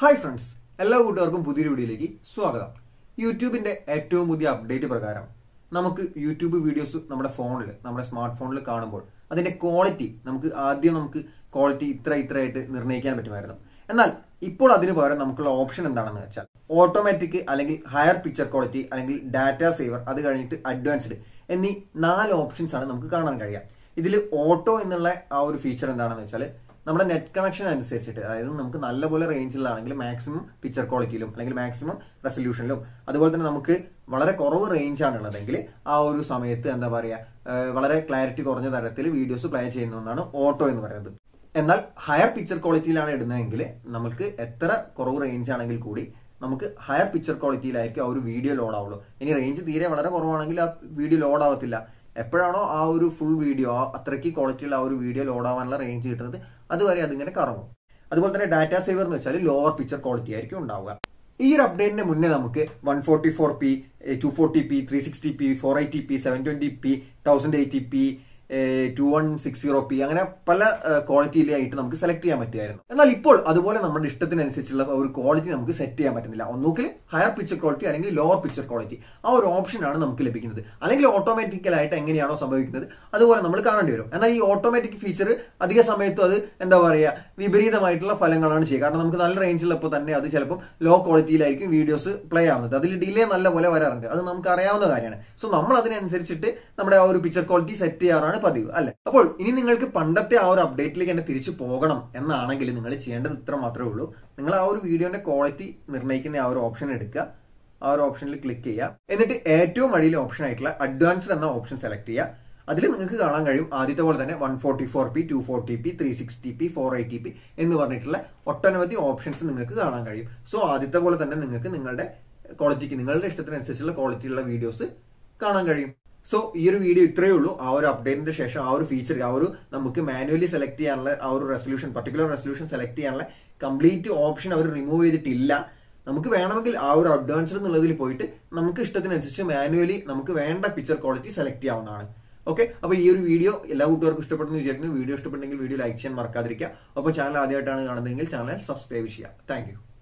hi friends എല്ലാ കൂട്ടുകാർക്കും പുതിയൊരു വീഡിയോയിലേക്ക് സ്വാഗതം യൂട്യൂബിന്റെ ഏറ്റവും പുതിയ അപ്ഡേറ്റ് പ്രകാരം നമുക്ക് യൂട്യൂബ് വീഡിയോസ് നമ്മുടെ ഫോണിൽ നമ്മുടെ സ്മാർട്ട് ഫോണിൽ കാണുമ്പോൾ അതിന്റെ ക്വാളിറ്റി നമുക്ക് ആദ്യം നമുക്ക് ക്വാളിറ്റി ഇത്ര ഇത്ര ആയിട്ട് നിർണ്ണയിക്കാൻ പറ്റുമായിരുന്നു എന്നാൽ ഇപ്പോൾ അതിന് പകരം നമുക്കുള്ള ഓപ്ഷൻ എന്താണെന്ന് വെച്ചാൽ ഓട്ടോമാറ്റിക് അല്ലെങ്കിൽ ഹയർ പിക്ചർ ക്വാളിറ്റി അല്ലെങ്കിൽ ഡാറ്റ സേവർ അത് കഴിഞ്ഞിട്ട് അഡ്വാൻസ്ഡ് എന്നീ നാല് ഓപ്ഷൻസ് ആണ് നമുക്ക് കാണാൻ കഴിയുക ഇതിൽ ഓട്ടോ എന്നുള്ള ആ ഒരു ഫീച്ചർ എന്താണെന്ന് വെച്ചാൽ നമ്മുടെ നെറ്റ് കണക്ഷൻ അനുസരിച്ചിട്ട് അതായത് നമുക്ക് നല്ലപോലെ റേഞ്ചിലാണെങ്കിൽ മാക്സിമം പിക്ചർ ക്വാളിറ്റിയിലും അല്ലെങ്കിൽ മാക്സിമം റെസൊല്യൂഷനിലും അതുപോലെ തന്നെ നമുക്ക് വളരെ കുറവ് റേഞ്ച് ആണുള്ളതെങ്കിൽ ആ ഒരു സമയത്ത് എന്താ പറയുക ഏഹ് വളരെ ക്ലാരിറ്റി കുറഞ്ഞ തരത്തിൽ വീഡിയോസ് പ്ലേ ചെയ്യുന്ന ഒന്നാണ് ഓട്ടോ എന്ന് പറയുന്നത് എന്നാൽ ഹയർ പിക്ചർ ക്വാളിറ്റിയിലാണ് ഇടുന്നതെങ്കിൽ നമുക്ക് എത്ര കുറവ് റേഞ്ച് ആണെങ്കിൽ കൂടി നമുക്ക് ഹയർ പിക്ചർ ക്വാളിറ്റിയിലായിരിക്കും ആ ഒരു വീഡിയോ ലോഡ് ആവുള്ളൂ ഇനി റേഞ്ച് തീരെ വളരെ കുറവാണെങ്കിൽ ആ വീഡിയോ ലോഡ് ആവത്തില്ല എപ്പോഴാണോ ആ ഒരു ഫുൾ വീഡിയോ ആ അത്രയ്ക്ക് ക്വാളിറ്റിയുള്ള ആ ഒരു വീഡിയോ ലോഡ് ആവാനുള്ള റേഞ്ച് കിട്ടുന്നത് അതുവരെ അതിങ്ങനെ കറങ്ങും അതുപോലെ തന്നെ ഡാറ്റ സേവർ എന്ന് വെച്ചാൽ ലോവർ പിക്ചർ ക്വാളിറ്റി ആയിരിക്കും ഉണ്ടാവുക ഈ ഒരു അപ്ഡേറ്റിന് മുന്നേ നമുക്ക് one forty four p two forty p three sixty p four eighty p seven twenty p thousand eighty p two one six zero p അങ്ങനെ പല ക്വാളിറ്റിയിലായിട്ട് നമുക്ക് സെലക്ട് ചെയ്യാൻ പറ്റുമായിരുന്നു എന്നാൽ ഇപ്പോൾ അതുപോലെ നമ്മുടെ ഇഷ്ടത്തിനനുസരിച്ചുള്ള ഒരു ക്വാളിറ്റി നമുക്ക് സെറ്റ് ചെയ്യാൻ പറ്റുന്നില്ല ഒന്നുകിൽ ഹയർ പിക്ചർ ക്വാളിറ്റി അല്ലെങ്കിൽ ലോവർ പിക്ചർ ക്വാളിറ്റി ആ ഒരു ഓപ്ഷനാണ് നമുക്ക് ലഭിക്കുന്നത് അല്ലെങ്കിൽ ഓട്ടോമാറ്റിക്കലായിട്ട് എങ്ങനെയാണോ സംഭവിക്കുന്നത് അതുപോലെ നമ്മൾ കാണേണ്ടി വരും എന്നാൽ ഈ ഓട്ടോമാറ്റിക് ഫീച്ചർ അധിക സമയത്തും അത് എന്താ പറയുക വിപരീതമായിട്ടുള്ള ഫലങ്ങളാണ് ചെയ്യുക കാരണം നമുക്ക് നല്ല റേഞ്ചിലുള്ളപ്പോൾ തന്നെ അത് ചിലപ്പോൾ ലോ ക്വാളിറ്റിയിലായിരിക്കും വീഡിയോസ് പ്ലേ ആവുന്നത് അതിൽ ഡിലേ നല്ല പോലെ വരാറുണ്ട് അത് നമുക്ക് അറിയാവുന്ന കാര്യമാണ് സോ നമ്മൾ അതിനനുസരിച്ചിട്ട് നമ്മുടെ ആ ഒരു പിക്ചർ ക്വാളിറ്റി സെറ്റ് ചെയ്യാറാണ് പതിവ് അല്ലെ അപ്പോൾ ഇനി നിങ്ങൾക്ക് പണ്ടത്തെ ആ ഒരു അപ്ഡേറ്റിലേക്ക് തന്നെ തിരിച്ചു പോകണം എന്നാണെങ്കിൽ നിങ്ങൾ ചെയ്യേണ്ടത് ഇത്ര മാത്രമേ ഉള്ളൂ നിങ്ങൾ ആ ഒരു വീഡിയോന്റെ ക്വാളിറ്റി നിർണ്ണയിക്കുന്ന ആ ഒരു ഓപ്ഷൻ എടുക്കുക ആ ഒരു ഓപ്ഷനിൽ ക്ലിക്ക് ചെയ്യുക എന്നിട്ട് ഏറ്റവും അടിയിലെ ഓപ്ഷൻ ആയിട്ടുള്ള അഡ്വാൻസ്ഡ് എന്ന ഓപ്ഷൻ സെലക്ട് ചെയ്യുക അതിൽ നിങ്ങൾക്ക് കാണാൻ കഴിയും ആദ്യത്തെ പോലെ തന്നെ one forty four p two forty p three sixty p four eighty p എന്ന് പറഞ്ഞിട്ടുള്ള ഒട്ടനവധി ഓപ്ഷൻസ് നിങ്ങൾക്ക് കാണാൻ കഴിയും സോ ആദ്യത്തെ പോലെ തന്നെ നിങ്ങൾക്ക് നിങ്ങളുടെ ക്വാളിറ്റിക്ക് നിങ്ങളുടെ ഇഷ്ടത്തിനനുസരിച്ചുള്ള ക്വാളിറ്റിയുള്ള വീഡിയോസ് കാണാൻ കഴിയും സോ ഈ ഒരു വീഡിയോ ഇത്രയേ ഉള്ളൂ ആ ഒരു അപ്ഡേറ്റിന്റെ ശേഷം ആ ഒരു ഫീച്ചർ ആ ഒരു നമുക്ക് മാനുവലി സെലക്ട് ചെയ്യാനുള്ള ആ ഒരു റെസൊല്യൂഷൻ പർട്ടിക്കുലർ റെസൊല്യൂഷൻ സെലക്ട് ചെയ്യാനുള്ള കംപ്ലീറ്റ് ഓപ്ഷൻ അവർ റിമൂവ് ചെയ്തിട്ടില്ല നമുക്ക് വേണമെങ്കിൽ ആ ഒരു അഡ്വാൻസ്ഡ് എന്നുള്ളതിൽ പോയിട്ട് നമുക്ക് ഇഷ്ടത്തിനനുസരിച്ച് മാനുവലി നമുക്ക് വേണ്ട പിക്ചർ ക്വാളിറ്റി സെലക്ട് ചെയ്യാവുന്നതാണ് ഓക്കെ അപ്പൊ ഈ ഒരു വീഡിയോ എല്ലാ കൂട്ടുകാർക്കും ഇഷ്ടപ്പെടുന്നു വിചാരിക്കുന്നു വീഡിയോ ഇഷ്ടപ്പെട്ടെങ്കിൽ വീഡിയോ ലൈക്ക് ചെയ്യാൻ മറക്കാതിരിക്കുക അപ്പോൾ ചാനൽ ആദ്യമായിട്ടാണ് കാണുന്നതെങ്കിൽ ചാനൽ സബ്സ്ക്രൈബ് ചെയ്യുക താങ്ക്